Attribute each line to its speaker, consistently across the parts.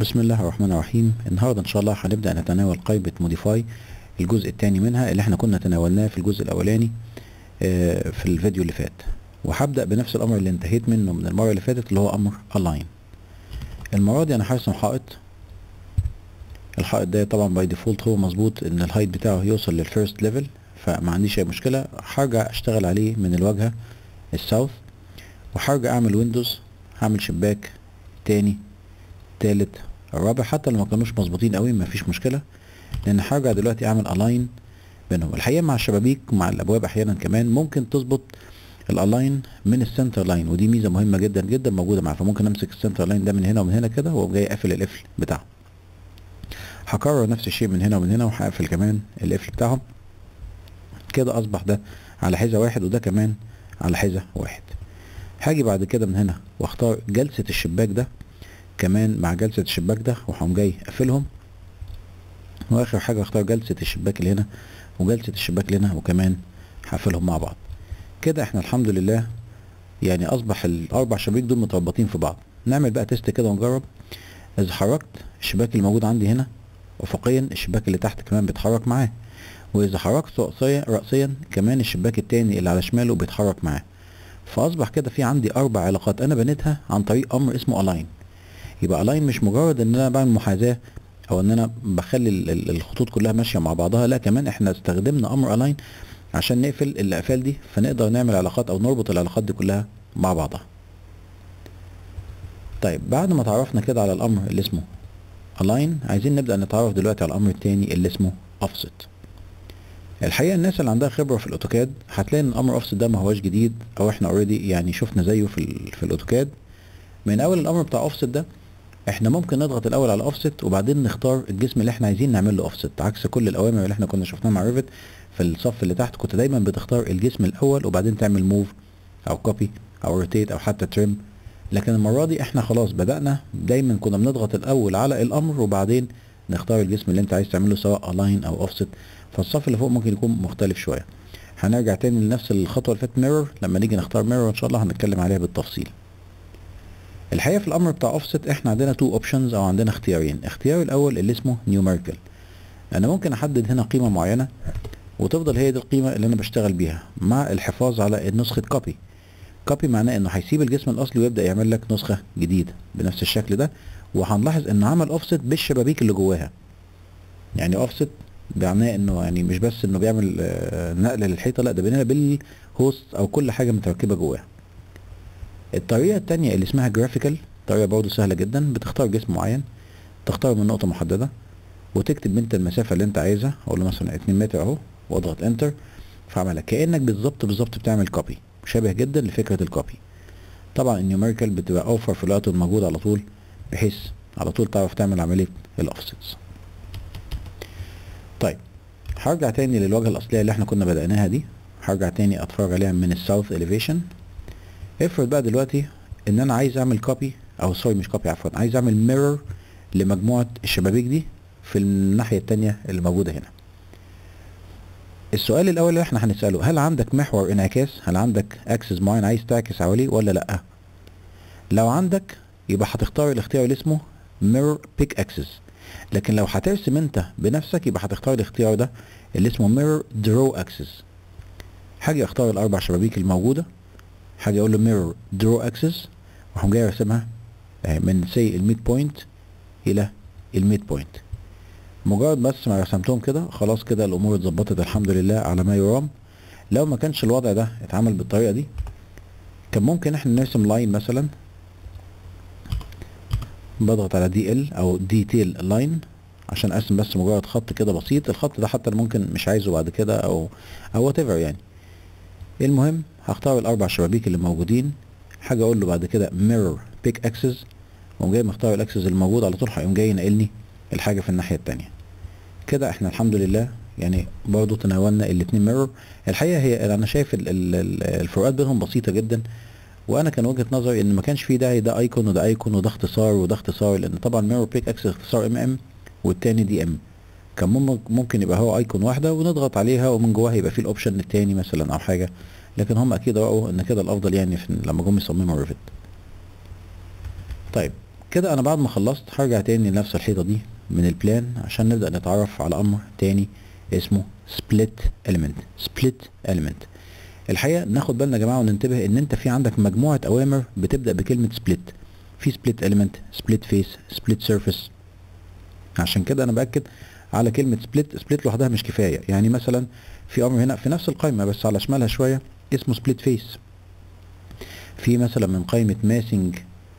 Speaker 1: بسم الله الرحمن الرحيم النهارده ان شاء الله هنبدا نتناول قائمه موديفاي الجزء الثاني منها اللي احنا كنا تناولناه في الجزء الاولاني آه، في الفيديو اللي فات وهبدا بنفس الامر اللي انتهيت منه من المره اللي فاتت اللي هو امر align المره دي انا هرسم حائط الحائط ده طبعا باي ديفولت هو مظبوط ان الهايت بتاعه يوصل للفيرست ليفل فما عنديش اي مشكله هرجع اشتغل عليه من الواجهه الساوث وهرجع اعمل ويندوز هعمل شباك تاني تالت الرابع حتى لو ما كانوش مظبوطين قوي مفيش مشكله لان هرجع دلوقتي اعمل الاين بينهم الحقيقه مع الشبابيك ومع الابواب احيانا كمان ممكن تظبط الالاين من السنتر لاين ودي ميزه مهمه جدا جدا موجوده معايا فممكن امسك السنتر لاين ده من هنا ومن هنا كده واقوم جاي قافل القفل بتاعه هكرر نفس الشيء من هنا ومن هنا وهقفل كمان القفل بتاعهم كده اصبح ده على حذاء واحد وده كمان على حذاء واحد هاجي بعد كده من هنا واختار جلسه الشباك ده كمان مع جلسة الشباك ده وهقوم جاي قافلهم واخر حاجة اختار جلسة الشباك اللي هنا وجلسة الشباك اللي هنا وكمان هقفلهم مع بعض كده احنا الحمد لله يعني اصبح الاربع شبابيك دول متربطين في بعض نعمل بقى تيست كده ونجرب اذا حركت الشباك اللي موجود عندي هنا افقيا الشباك اللي تحت كمان بيتحرك معاه واذا حركت رأسيا رأسيا كمان الشباك التاني اللي على شماله بيتحرك معاه فاصبح كده في عندي اربع علاقات انا بنيتها عن طريق امر اسمه الاين يبقى الاين مش مجرد ان انا بعمل محاذاه او ان انا بخلي ال- ال- الخطوط كلها ماشيه مع بعضها لا كمان احنا استخدمنا امر الاين عشان نقفل الاقفال دي فنقدر نعمل علاقات او نربط العلاقات دي كلها مع بعضها طيب بعد ما تعرفنا كده على الامر اللي اسمه align عايزين نبدا نتعرف دلوقتي على الامر التاني اللي اسمه offset الحقيقه الناس اللي عندها خبره في الاوتوكاد هتلاقي ان الامر offset ده ما هوش جديد او احنا اوريدي يعني شفنا زيه في ال في الاوتوكاد من اول الامر بتاع offset ده احنا ممكن نضغط الاول على اوفست وبعدين نختار الجسم اللي احنا عايزين نعمل له اوفست عكس كل الاوامر اللي احنا كنا شفناها مع ريفت في الصف اللي تحت كنت دايما بتختار الجسم الاول وبعدين تعمل موف او كوبي او روتيت او حتى تريم لكن المره دي احنا خلاص بدانا دايما كنا بنضغط الاول على الامر وبعدين نختار الجسم اللي انت عايز تعمله سواء الاين او اوفست فالصف اللي فوق ممكن يكون مختلف شويه هنرجع تاني لنفس الخطوه اللي فاتت ميرور لما نيجي نختار ميرور ان شاء الله هنتكلم عليها بالتفصيل الحقيقه في الامر بتاع اوفست احنا عندنا تو اوبشنز او عندنا اختيارين اختيار الاول اللي اسمه نيوميريكال انا ممكن احدد هنا قيمه معينه وتفضل هي دي القيمه اللي انا بشتغل بيها مع الحفاظ على نسخه كوبي كوبي معناه انه هيسيب الجسم الاصلي ويبدا يعمل لك نسخه جديده بنفس الشكل ده وهنلاحظ انه عمل اوفست بالشبابيك اللي جواها يعني اوفست معناه انه يعني مش بس انه بيعمل آه، نقل للحيطه لا ده بيعملها بالهوست او كل حاجه متركبه جواها الطريقة التانية اللي اسمها جرافيكال طريقة برضه سهلة جدا بتختار جسم معين تختار من نقطة محددة وتكتب انت المسافة اللي انت عايزها اقول له مثلا 2 متر اهو واضغط انتر فعملها كأنك بالظبط بالظبط بتعمل كوبي شبه جدا لفكرة الكوبي طبعا النيوميريكال بتبقى اوفر في الوقت الموجود على طول بحيث على طول تعرف تعمل عملية الاوفسيتس طيب هرجع تاني للواجهة الأصلية اللي احنا كنا بدأناها دي هرجع تاني اتفرج عليها من الساوث elevation افرض بقى دلوقتي ان انا عايز اعمل كوبي او سوري مش كوبي عفوا عايز اعمل ميرور لمجموعه الشبابيك دي في الناحيه التانية اللي موجوده هنا السؤال الاول اللي احنا هنساله هل عندك محور انعكاس هل عندك اكسس معين عايز تعكس حواليه ولا لا لو عندك يبقى هتختار الاختيار اللي اسمه mirror pick axis لكن لو هترسم انت بنفسك يبقى هتختار الاختيار ده اللي اسمه mirror draw axis هاجي اختار الاربع شبابيك الموجوده حاجه اقول له ميرور درو اكسس واقوم جاي راسمها اهي من سي الميد بوينت الى الميد بوينت مجرد بس ما رسمتهم كده خلاص كده الامور اتظبطت الحمد لله على ما يرام لو ما كانش الوضع ده اتعمل بالطريقه دي كان ممكن احنا نرسم لاين مثلا بضغط على دي ال او ديتيل لاين عشان ارسم بس مجرد خط كده بسيط الخط ده حتى ممكن مش عايزه بعد كده او او وات يعني المهم هختار الاربع شبابيك اللي موجودين حاجه اقول له بعد كده mirror pick axis واقوم جاي مختار الاكسس الموجود على طول هيقوم جاي ينقلني الحاجه في الناحيه التانية كده احنا الحمد لله يعني برضو تناولنا الاتنين ميرور الحقيقه هي انا شايف ال- ال- ال- الفروقات بينهم بسيطه جدا وانا كان وجهه نظري ان ما كانش في داعي ده ايكون وده ايكون وده اختصار وده اختصار لان طبعا ميرور بيك اكسس اختصار ام ام والتاني دي ام كان مم- ممكن يبقى هو ايكون واحده ونضغط عليها ومن جواها يبقى فيه الاوبشن التاني مثلا او حاجه لكن هم اكيد رأوا ان كده الافضل يعني في لما جم يصمموا ريفت طيب كده انا بعد ما خلصت هرجع تاني لنفس الحيطة دي من البلان عشان نبدأ نتعرف على امر تاني اسمه split element split element الحقيقة ناخد بالنا يا جماعة وننتبه ان انت في عندك مجموعة اوامر بتبدأ بكلمة split في split element split face split surface عشان كده انا باكد على كلمة split split لوحدها مش كفاية يعني مثلا في امر هنا في نفس القائمة بس على شمالها شوية اسمه split face في مثلا من قائمة ماسنج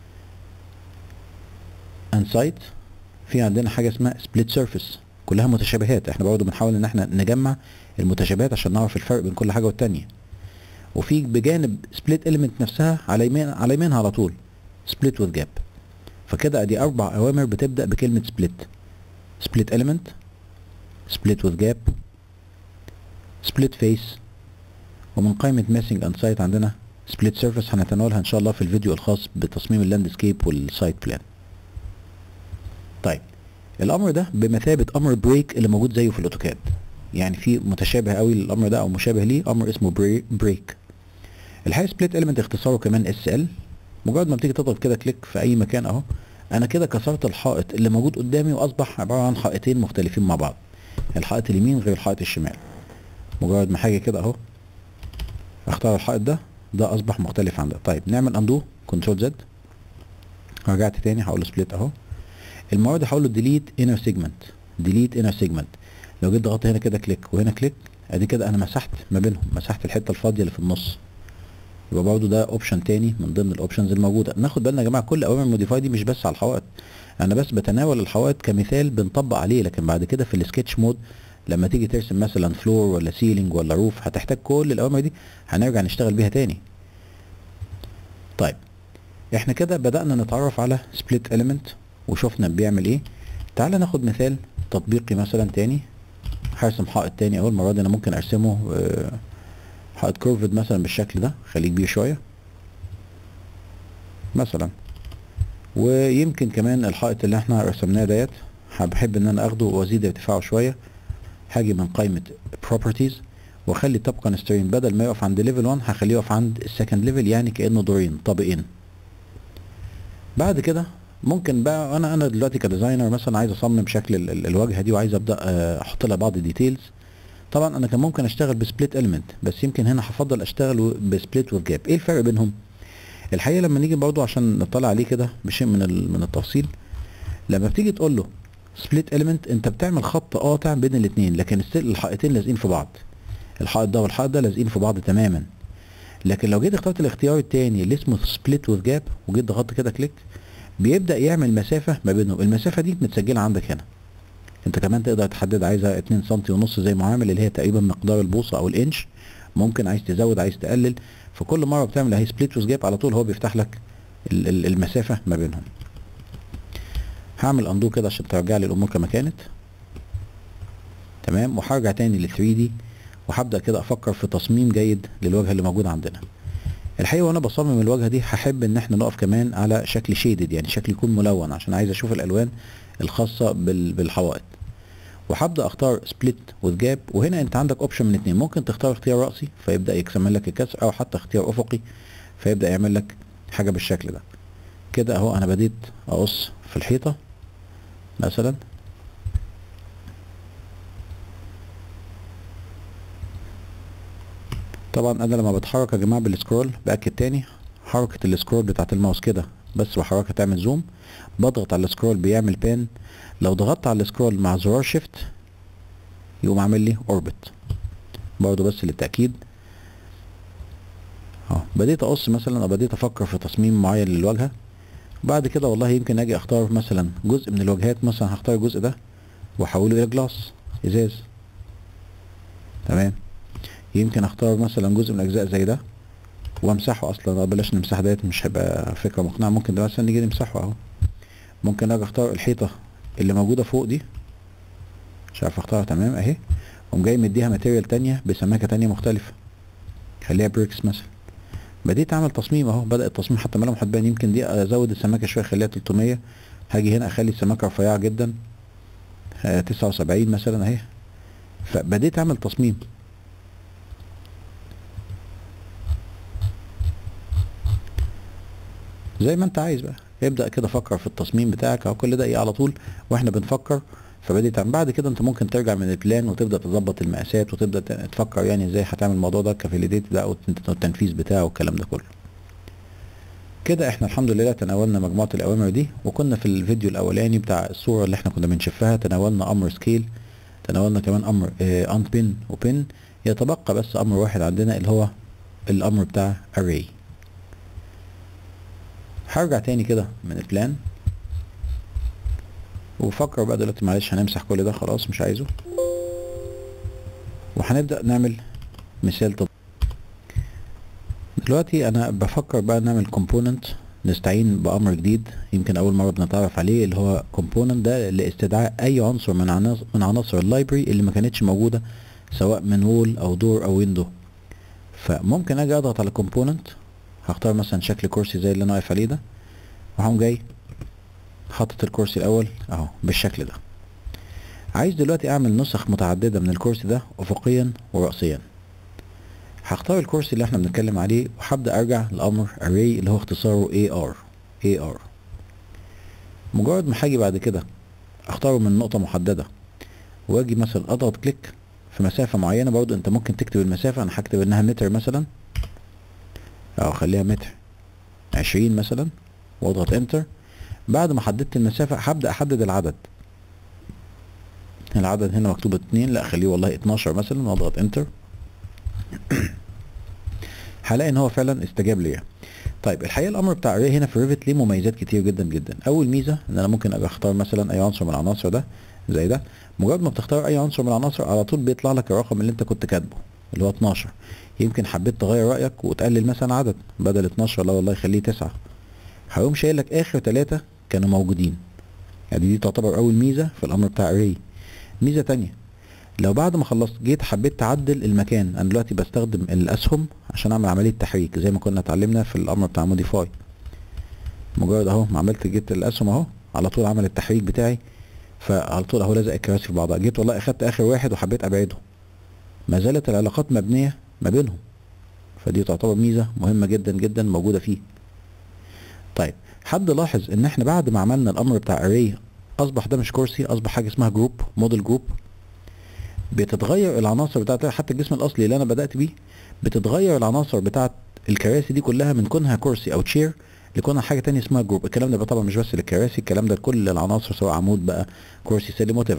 Speaker 1: انسايت في عندنا حاجة اسمها split surface كلها متشابهات احنا برضه بنحاول ان احنا نجمع المتشابهات عشان نعرف الفرق بين كل حاجة والتانية وفي بجانب split element نفسها على يمين على يمينها على طول split with gap فكده ادي اربع اوامر بتبدأ بكلمة split split element split with gap split face ومن قائمة ماسنج اند سايت عندنا split surface هنتناولها ان شاء الله في الفيديو الخاص بتصميم اللاندسكيب والسايت بلان طيب الامر ده بمثابة امر بريك اللي موجود زيه في الاوتوكاد يعني في متشابه قوي للامر ده او مشابه ليه امر اسمه بريك الحقيقة سبليت اليمنت اختصاره كمان اس ال مجرد ما بتيجي تضغط كده كليك في اي مكان اهو انا كده كسرت الحائط اللي موجود قدامي واصبح عبارة عن حائطين مختلفين مع بعض الحائط اليمين غير الحائط الشمال مجرد ما حاجة كده اهو اختار الحائط ده ده اصبح مختلف عن ده طيب نعمل اندو كنترول زد رجعت تاني هقول له سبليت اهو المره دي هقول له ديليت انر سيجمنت ديليت انر سيجمنت لو جيت ضغطت هنا كده كليك وهنا كليك ادي كده انا مسحت ما بينهم مسحت الحته الفاضيه اللي في النص يبقى برضه ده اوبشن تاني من ضمن الاوبشنز الموجوده ناخد بالنا يا جماعه كل اوامر موديفاي دي مش بس على الحوائط انا بس بتناول الحوائط كمثال بنطبق عليه لكن بعد كده في السكتش مود لما تيجي ترسم مثلا فلور ولا سيلينج ولا روف هتحتاج كل الاوامر دي هنرجع نشتغل بيها تاني طيب احنا كده بدأنا نتعرف على سبليت element وشفنا بيعمل ايه تعال ناخد مثال تطبيقي مثلا تاني هرسم حائط تاني اول المره دي انا ممكن ارسمه آه، حائط كورفد مثلا بالشكل ده خليه كبير شويه مثلا ويمكن كمان الحائط اللي احنا رسمناه ديت بحب ان انا اخده وازيد ارتفاعه شويه هاجي من قائمه properties واخلي توب كونسترين بدل ما يقف عند ليفل 1 هخليه يقف عند السكند ليفل يعني كانه دورين طابقين بعد كده ممكن بقى انا انا دلوقتي كديزاينر مثلا عايز اصمم شكل ال- ال- الواجهه دي وعايز ابدا آه، احط لها بعض الديتيلز طبعا انا كان ممكن اشتغل بسبليت اليمنت بس يمكن هنا هفضل اشتغل بسبليت وجاب ايه الفرق بينهم الحقيقه لما نيجي برضو عشان نطلع عليه كده بشيء من ال- من التفصيل لما بتيجي تقول له سبليت اليمنت انت بتعمل خط قاطع بين الاثنين لكن السل- الحائطين لازقين في بعض الحائط ده والحائط ده لازقين في بعض تماما لكن لو جيت اخترت الاختيار التاني اللي اسمه سبليت وذ جاب وجيت ضغطت كده كليك بيبدا يعمل مسافه ما بينهم المسافه دي متسجله عندك هنا انت كمان تقدر تحدد عايزها 2 سم ونص زي ما عامل اللي هي تقريبا مقدار البوصه او الانش ممكن عايز تزود عايز تقلل فكل مره بتعمل اهي سبليت وذ جاب على طول هو بيفتح لك ال- ال- المسافه ما بينهم هعمل اندو كده عشان ترجع لي الامور كما كانت تمام وهرجع تاني لل 3 دي وهبدا كده افكر في تصميم جيد للواجهه اللي موجوده عندنا الحقيقه وانا بصمم الواجهه دي هحب ان احنا نقف كمان على شكل شيدد يعني شكل يكون ملون عشان عايز اشوف الالوان الخاصه بال- بالحوائط وهبدا اختار سبليت وذ جاب وهنا انت عندك اوبشن من اتنين ممكن تختار اختيار راسي فيبدا يكمل لك الكسر او حتى اختيار افقي فيبدا يعمل لك حاجه بالشكل ده كده اهو انا بديت اقص في الحيطه مثلا طبعا انا لما بتحرك يا جماعه بالسكرول باكد تاني حركه السكرول بتاعت الماوس كده بس بحركها تعمل زوم بضغط على السكرول بيعمل بان لو ضغطت على السكرول مع زرار شيفت يقوم عامل لي اوربت برضه بس للتاكيد اهو بديت اقص مثلا او بديت افكر في تصميم معين للواجهه بعد كده والله يمكن اجي اختار مثلا جزء من الواجهات مثلا هختار الجزء ده واحوله الى جلاس ازاز تمام يمكن اختار مثلا جزء من اجزاء زي ده وامسحه اصلا آه، بلاش نمسح ديت مش هيبقى فكره مقنعه ممكن ده مثلا نيجي نمسحه اهو ممكن اجي اختار الحيطه اللي موجوده فوق دي مش عارف اختارها تمام اهي قوم جاي مديها ماتيريال تانية بسماكه تانية مختلفه خليها بريكس مثلا بديت اعمل تصميم اهو بدا التصميم حتى ملامح هتبان يمكن دي ازود السماكه شويه اخليها 300 هاجي هنا اخلي السماكه رفيعه جدا آه، 79 مثلا اهي فبديت اعمل تصميم زي ما انت عايز بقى ابدا كده فكر في التصميم بتاعك او كل ده ايه على طول واحنا بنفكر فبديت تعمل بعد كده انت ممكن ترجع من البلان وتبدا تظبط المقاسات وتبدا ت- تفكر يعني ازاي هتعمل الموضوع ده كفاليديت ده او التنفيذ بتاعه والكلام ده كله كده احنا الحمد لله تناولنا مجموعة الأوامر دي وكنا في الفيديو الأولاني بتاع الصورة اللي احنا كنا بنشوفها تناولنا أمر سكيل تناولنا كمان أمر أنت بين وبين يتبقى بس أمر واحد عندنا اللي هو الأمر بتاع array هرجع تاني كده من البلان وفكر بقى دلوقتي معلش هنمسح كل ده خلاص مش عايزه وهنبدأ نعمل مثال طب دلوقتي انا بفكر بقى نعمل كومبوننت نستعين بامر جديد يمكن اول مره بنتعرف عليه اللي هو كومبوننت ده لاستدعاء اي عنصر من عناصر من عناصر اللايبرري اللي ما كانتش موجوده سواء من وول او دور او ويندو فممكن اجي اضغط على كومبوننت هختار مثلا شكل كرسي زي اللي انا واقف عليه ده وهقوم جاي حاطط الكرسي الاول اهو بالشكل ده عايز دلوقتي اعمل نسخ متعدده من الكرسي ده افقيا ورأسيا هختار الكرسي اللي احنا بنتكلم عليه وهبدأ ارجع لامر array اللي هو اختصاره AR AR مجرد ما هاجي بعد كده اختاره من نقطة محددة واجي مثلا اضغط كليك في مسافة معينة برضو انت ممكن تكتب المسافة انا هكتب انها متر مثلا او خليها متر عشرين مثلا واضغط انتر بعد ما حددت المسافة هبدأ احدد العدد العدد هنا مكتوب اتنين لا خليه والله اتناشر مثلا واضغط انتر هلاقي ان هو فعلا استجاب ليا طيب الحقيقه الامر بتاع array هنا في ريفت ليه مميزات كتير جدا جدا اول ميزه ان انا ممكن ابقى اختار مثلا اي عنصر من العناصر ده زي ده مجرد ما بتختار اي عنصر من العناصر على طول بيطلع لك الرقم اللي انت كنت كاتبه اللي هو 12 يمكن حبيت تغير رايك وتقلل مثلا عدد بدل 12 لا والله يخليه 9 هيقوم شايل لك اخر ثلاثه كانوا موجودين يعني دي تعتبر اول ميزه في الامر بتاع array ميزه تانية لو بعد ما خلصت جيت حبيت تعدل المكان انا دلوقتي بستخدم الاسهم عشان اعمل عمليه تحريك زي ما كنا اتعلمنا في الامر بتاع موديفاي مجرد اهو ما عملت جيت الاسهم اهو على طول عمل التحريك بتاعي فعلى طول اهو لازق الكراسي في بعضها جيت والله اخدت اخر واحد وحبيت ابعده ما زالت العلاقات مبنيه ما بينهم فدي تعتبر ميزه مهمه جدا جدا موجوده فيه طيب حد لاحظ ان احنا بعد ما عملنا الامر بتاع array اصبح ده مش كرسي اصبح حاجه اسمها جروب موديل جروب بتتغير العناصر بتاعت حتى الجسم الاصلي اللي انا بدات بيه بتتغير العناصر بتاعت الكراسي دي كلها من كونها كرسي او تشير لكونها حاجه تانية اسمها جروب الكلام ده بقى طبعا مش بس للكراسي الكلام ده لكل العناصر سواء عمود بقى كرسي سلم وات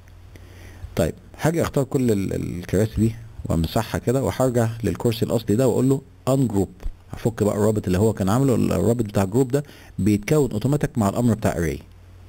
Speaker 1: طيب هاجي اختار كل ال- الكراسي دي وامسحها كده وهرجع للكرسي الاصلي ده واقول له ان جروب هفك بقى الرابط اللي هو كان عامله الرابط بتاع الجروب ده بيتكون اوتوماتيك مع الامر بتاع array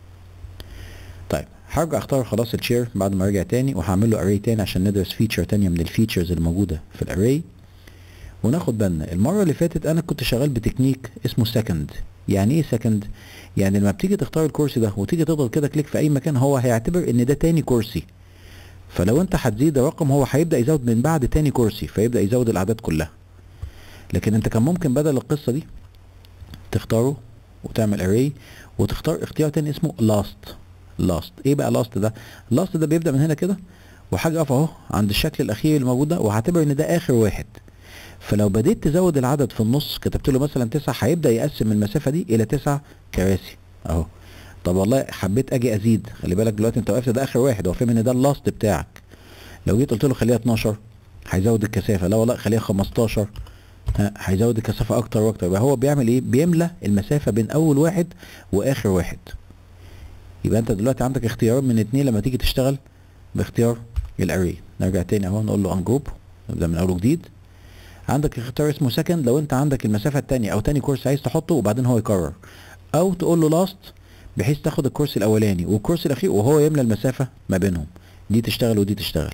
Speaker 1: طيب هرجع اختار خلاص الشير بعد ما ارجع تاني وهعمل له array تاني عشان ندرس فيتشر تانية من الفيتشرز الموجودة في الارray وناخد بالنا المرة اللي فاتت انا كنت شغال بتكنيك اسمه سكند يعني ايه سكند يعني لما بتيجي تختار الكرسي ده وتيجي تضغط كده كليك في اي مكان هو هيعتبر ان ده تاني كرسي فلو انت هتزيد الرقم هو هيبدا يزود من بعد تاني كرسي فيبدا يزود الاعداد كلها لكن انت كان ممكن بدل القصة دي تختاره وتعمل array وتختار اختيار تاني اسمه last last ايه بقى last ده last ده بيبدا من هنا كده وحاجه اقف اهو عند الشكل الاخير اللي موجود ده وهعتبر ان ده اخر واحد فلو بديت تزود العدد في النص كتبت له مثلا تسعة هيبدا يقسم المسافه دي الى تسع كراسي اهو طب والله حبيت اجي ازيد خلي بالك دلوقتي انت وقفت ده اخر واحد هو فاهم ان ده اللاست بتاعك لو جيت قلت له خليها 12 هيزود الكثافه لا والله خليها 15 ها، هيزود الكثافه اكتر واكتر يبقى هو بيعمل ايه بيملى المسافه بين اول واحد واخر واحد يبقى انت دلوقتي عندك اختيار من اتنين لما تيجي تشتغل باختيار الاري نرجع تاني اهو نقول له ان جروب نبدا من اول وجديد عندك اختيار اسمه سكند لو انت عندك المسافه التانية او تاني كورس عايز تحطه وبعدين هو يكرر او تقول له لاست بحيث تاخد الكورس الاولاني والكورس الاخير وهو يملى المسافه ما بينهم دي تشتغل ودي تشتغل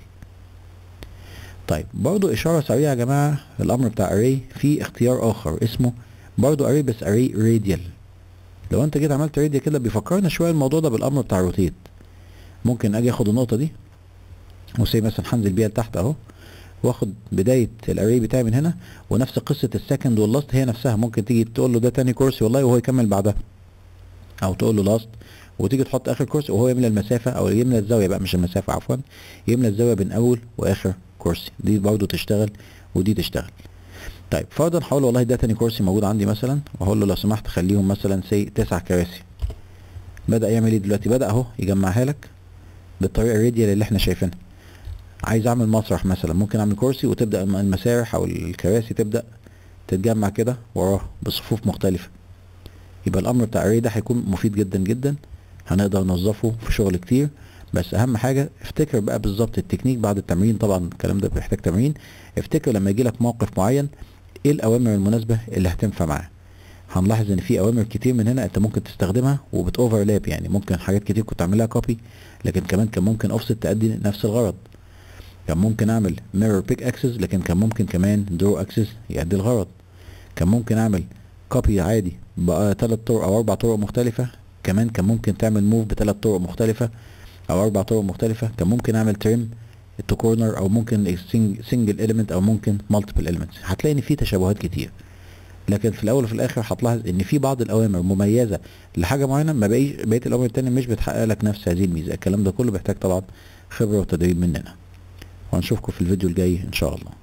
Speaker 1: طيب برضو اشاره سريعه يا جماعه الامر بتاع array في اختيار اخر اسمه برضو array بس array radial لو انت جيت عملت radial كده بيفكرنا شويه الموضوع ده بالامر بتاع روتيت ممكن اجي اخد النقطه دي وسي مثلا هنزل بيها لتحت اهو واخد بدايه الاري بتاعي من هنا ونفس قصه السكند واللاست هي نفسها ممكن تيجي تقول له ده تاني كورسي والله وهو يكمل بعدها او تقول له لاست وتيجي تحط اخر كورسي وهو يملى المسافه او يملى الزاويه بقى مش المسافه عفوا يملى الزاويه بين اول واخر كورسي دي برضو تشتغل ودي تشتغل طيب فرضا هقول والله ده تاني كرسي موجود عندي مثلا وهقول له لو سمحت خليهم مثلا سي تسع كراسي بدأ يعمل ايه دلوقتي بدأ اهو يجمعها لك بالطريقة الراديال اللي احنا شايفينها عايز اعمل مسرح مثلا ممكن اعمل كرسي وتبدأ الم- المسارح او الكراسي تبدأ تتجمع كده وراه بصفوف مختلفة يبقى الامر بتاع الري ده هيكون مفيد جدا جدا هنقدر نوظفه في شغل كتير بس اهم حاجة افتكر بقى بالظبط التكنيك بعد التمرين طبعا الكلام ده بيحتاج تمرين افتكر لما يجيلك موقف معين ايه الاوامر المناسبة اللي هتنفع معاه هنلاحظ ان في اوامر كتير من هنا انت ممكن تستخدمها وبتوفرلاب يعني ممكن حاجات كتير كنت اعملها كوبي لكن كمان كان ممكن اوفست تأدي نفس الغرض كان ممكن اعمل ميرور بيك اكسس لكن كان ممكن كمان درو اكسس يأدي الغرض كان ممكن اعمل كوبي عادي بقى تلات طرق او اربع طرق مختلفة كمان كان ممكن تعمل موف بثلاث طرق مختلفة او اربع طرق مختلفة كان ممكن اعمل تريم تو كورنر او ممكن سنجل اليمنت او ممكن مالتيبل اليمنتس هتلاقي ان في تشابهات كتير لكن في الاول وفي الاخر هتلاحظ ان في بعض الاوامر مميزه لحاجه معينه ما بقيش بقيه الاوامر التانية مش بتحقق لك نفس هذه الميزه الكلام ده كله بيحتاج طبعا خبره وتدريب مننا وهنشوفكم في الفيديو الجاي ان شاء الله